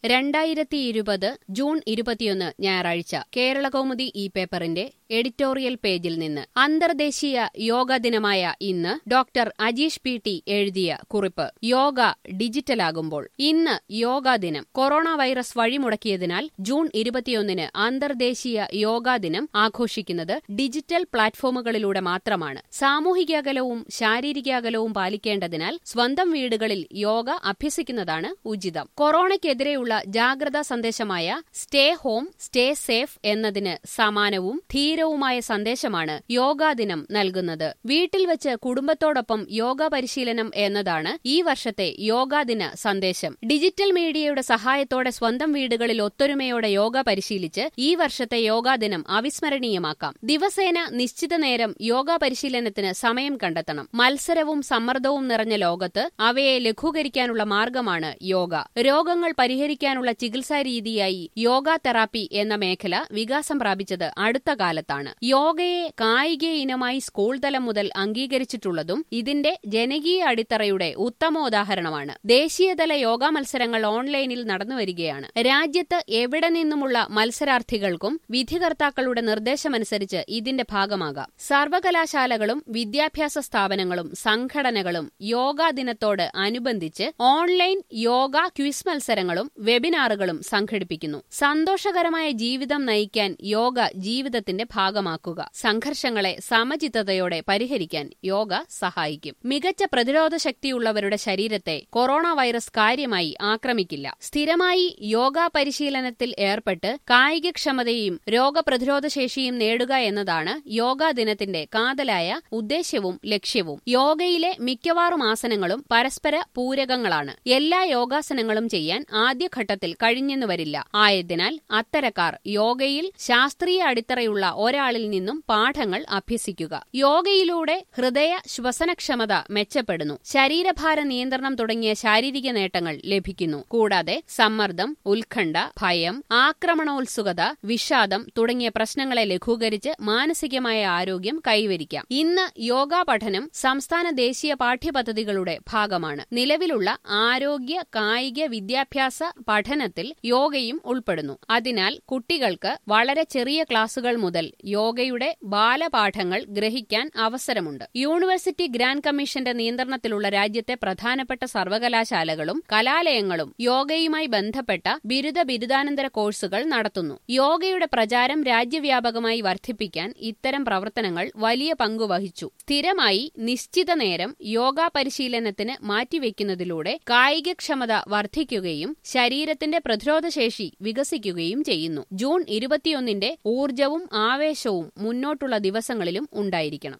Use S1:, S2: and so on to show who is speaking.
S1: രണ്ടായിരത്തി ഇരുപത് ജൂൺ ഇരുപത്തിയൊന്ന് ഞായറാഴ്ച കേരളകൗമുദി ഈ പേപ്പറിന്റെ എഡിറ്റോറിയൽ പേജിൽ നിന്ന് അന്തർദേശീയ യോഗ ദിനമായ ഇന്ന് ഡോക്ടർ അജീഷ് പി ടി എഴുതിയ കുറിപ്പ് യോഗ ഡിജിറ്റലാകുമ്പോൾ ഇന്ന് യോഗാ ദിനം കൊറോണ വൈറസ് വഴിമുടക്കിയതിനാൽ ജൂൺ ഇരുപത്തിയൊന്നിന് അന്തർദേശീയ യോഗാ ദിനം ആഘോഷിക്കുന്നത് ഡിജിറ്റൽ പ്ലാറ്റ്ഫോമുകളിലൂടെ മാത്രമാണ് സാമൂഹിക അകലവും ശാരീരിക അകലവും പാലിക്കേണ്ടതിനാൽ സ്വന്തം വീടുകളിൽ യോഗ അഭ്യസിക്കുന്നതാണ് ഉചിതം കൊറോണയ്ക്കെതിരെയുള്ള ജാഗ്രതാ സന്ദേശമായ സ്റ്റേ ഹോം സ്റ്റേ സേഫ് എന്നതിന് സമാനവും ധീരവുമായ സന്ദേശമാണ് യോഗാ ദിനം നൽകുന്നത് വീട്ടിൽ വെച്ച് കുടുംബത്തോടൊപ്പം യോഗ പരിശീലനം എന്നതാണ് ഈ വർഷത്തെ യോഗാ ദിന സന്ദേശം ഡിജിറ്റൽ മീഡിയയുടെ സഹായത്തോടെ സ്വന്തം വീടുകളിൽ ഒത്തൊരുമയോടെ യോഗ പരിശീലിച്ച് ഈ വർഷത്തെ യോഗാ ദിനം അവിസ്മരണീയമാക്കാം ദിവസേന നിശ്ചിത നേരം യോഗ പരിശീലനത്തിന് സമയം കണ്ടെത്തണം മത്സരവും സമ്മർദ്ദവും നിറഞ്ഞ ലോകത്ത് അവയെ ലഘൂകരിക്കാനുള്ള മാർഗമാണ് യോഗ രോഗങ്ങൾ പരിഹരിക്കാനുള്ള ചികിത്സാ രീതിയായി യോഗ തെറാപ്പി എന്ന മേഖല വികാസം പ്രാപിച്ചത് അടുത്ത കാലത്താണ് യോഗയെ കായിക ഇനമായി സ്കൂൾ തലം മുതൽ അംഗീകരിച്ചിട്ടുള്ളതും ഇതിന്റെ ജനകീയ അടിത്തറയുടെ ഉത്തമോദാഹരണമാണ് ദേശീയതല യോഗ മത്സരങ്ങൾ ഓൺലൈനിൽ നടന്നുവരികയാണ് രാജ്യത്ത് എവിടെ നിന്നുമുള്ള മത്സരാർത്ഥികൾക്കും വിധികർത്താക്കളുടെ നിർദ്ദേശമനുസരിച്ച് ഇതിന്റെ ഭാഗമാകാം സർവകലാശാലകളും വിദ്യാഭ്യാസ സ്ഥാപനങ്ങളും സംഘടനകളും യോഗാ ദിനത്തോട് അനുബന്ധിച്ച് ഓൺലൈൻ യോഗ ക്വിസ് മത്സരങ്ങളും വെബിനാറുകളും സംഘടിപ്പിക്കുന്നു സന്തോഷകരമായ ജീവിതം നയിക്കാൻ യോഗ ജീവിതത്തിന്റെ ഭാഗമാക്കുക സംഘർഷങ്ങളെ സമചിത്തതയോടെ പരിഹരിക്കാൻ യോഗ സഹായിക്കും മികച്ച പ്രതിരോധ ശക്തിയുള്ളവരുടെ ശരീരത്തെ കൊറോണ വൈറസ് കാര്യമായി ആക്രമിക്കില്ല സ്ഥിരമായി യോഗ പരിശീലനത്തിൽ ഏർപ്പെട്ട് കായികക്ഷമതയും രോഗപ്രതിരോധശേഷിയും നേടുക എന്നതാണ് യോഗാ ദിനത്തിന്റെ കാതലായ ഉദ്ദേശ്യവും ലക്ഷ്യവും യോഗയിലെ മിക്കവാറും ആസനങ്ങളും പരസ്പര പൂരകങ്ങളാണ് എല്ലാ യോഗാസനങ്ങളും ചെയ്യാൻ ആദ്യഘട്ടത്തിൽ കഴിഞ്ഞെന്നു വരില്ല ആയതിനാൽ അത്തരക്കാർ യോഗയിൽ ശാസ്ത്രീയ അടിത്തറയുള്ള ഒരാളിൽ നിന്നും പാഠങ്ങൾ അഭ്യസിക്കുക യോഗയിലൂടെ ഹൃദയ ശ്വസനക്ഷമത മെച്ചപ്പെടുന്നു ശരീരഭാര നിയന്ത്രണം തുടങ്ങിയ ശാരീരിക നേട്ടങ്ങൾ ലഭിക്കുന്നു കൂടാതെ സമ്മർദ്ദം ഉത്കണ്ഠ ഭയം ആക്രമണോത്സുകത വിഷാദം തുടങ്ങിയ പ്രശ്നങ്ങളെ ലഘൂകരിച്ച് മാനസികമായ ആരോഗ്യം കൈവരിക്കാം ഇന്ന് യോഗാ പഠനം സംസ്ഥാന ദേശീയ പാഠ്യപദ്ധതികളുടെ ഭാഗമാണ് നിലവിലുള്ള ആരോഗ്യ കായിക വിദ്യാഭ്യാസ പഠനത്തിൽ യോഗയും ഉൾപ്പെടുന്നു അതിനാൽ കുട്ടികൾക്ക് വളരെ ചെറിയ ക്ലാസുകൾ മുതൽ യോഗയുടെ ബാലപാഠങ്ങൾ ഗ്രഹിക്കാൻ അവസരമുണ്ട് യൂണിവേഴ്സിറ്റി ഗ്രാൻഡ് കമ്മീഷന്റെ നിയന്ത്രണത്തിലുള്ള രാജ്യത്തെ പ്രധാനപ്പെട്ട സർവകലാശാലകളും കലാലയങ്ങളും യോഗയുമായി ബന്ധപ്പെട്ട ബിരുദ ബിരുദാനന്തര കോഴ്സുകൾ നടത്തുന്നു യോഗയുടെ പ്രചാരം രാജ്യവ്യാപകമായി വർദ്ധിപ്പിക്കാൻ ഇത്തരം പ്രവർത്തനങ്ങൾ വലിയ പങ്കുവഹിച്ചു സ്ഥിരമായി നിശ്ചിത നേരം യോഗ പരിശീലനത്തിന് മാറ്റിവെക്കുന്നതിലൂടെ കായികക്ഷമത വർദ്ധിക്കുകയും ശരീരത്തിന്റെ പ്രതിരോധശേഷി വികസിക്കുകയും ചെയ്യുന്നു ജൂൺ ഇരുപത്തിയൊന്നിന്റെ ഊർജവും ആവേശവും മുന്നോട്ടുള്ള ദിവസങ്ങളിലും ഉണ്ടായിരിക്കണം